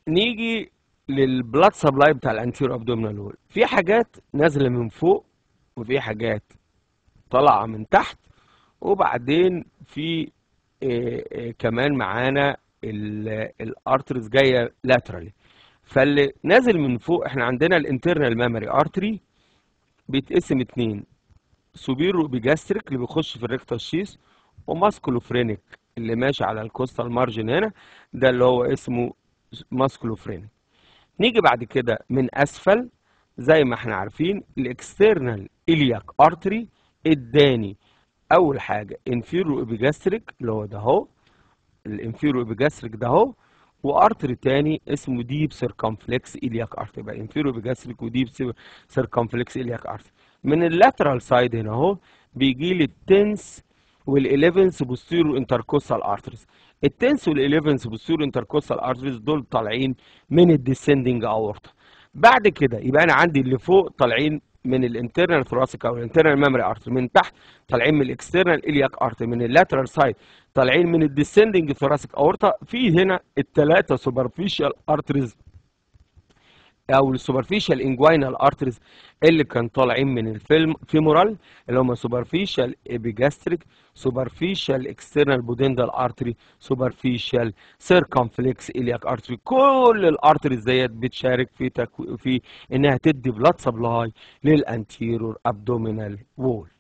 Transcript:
نيجي للبلاد سبلاي بتاع الانتيرو ابدومينال وول في حاجات نازله من فوق وفي حاجات طالعه من تحت وبعدين في آه، آه، كمان معانا الارترز جايه لاترالي فاللي نازل من فوق احنا عندنا الانترنال ميموري ارتري بيتقسم اتنين سوبيرو بيجاستريك اللي بيخش في الريكتال شيس وماسكولوفرينيك اللي ماشي على الكوستال مارجن هنا ده اللي هو اسمه ماسكولوفرينيك نيجي بعد كده من اسفل زي ما احنا عارفين الاكسترنال الياك ارتري اداني اول حاجه انفيرو ابيجاستريك اللي هو ده اهو الانفيرو ابيجاستريك ده اهو وارتري تاني اسمه ديب سيركمفلكس الياك ارتري يبقى انفيرو ابيجاستريك وديب سيركمفلكس الياك ارتري من اللاترال سايد هنا اهو بيجي لي التنس وال11 بوستيرو انتركوستال ارتريز التنس وال11 بوستيرو انتركوستال ارتريز دول طالعين من الديسندنج اورتا بعد كده يبقى انا عندي اللي فوق طالعين من الانترنال ثوراسيك او الانترنال ميموري ارتري من تحت طالعين من الاكسترنال الياك ارتري من اللاترال سايد طالعين من الديسندنج ثوراسيك اورتا في هنا الثلاثه سوبرفيشال ارتريز او السوبرفيشال انجوينال ارتريز اللي كان طالعين من الفيلم فيمورال اللي هم سوبرفيشال ابيجاستريك سوبرفيشال اكسترنال بودندال ارتري سوبرفيشال سيركمفلكس الياك ارتري كل الارتريز ديت بتشارك في تكو في انها تدي بلاد سبلاي للانتيرور ابدومينال وول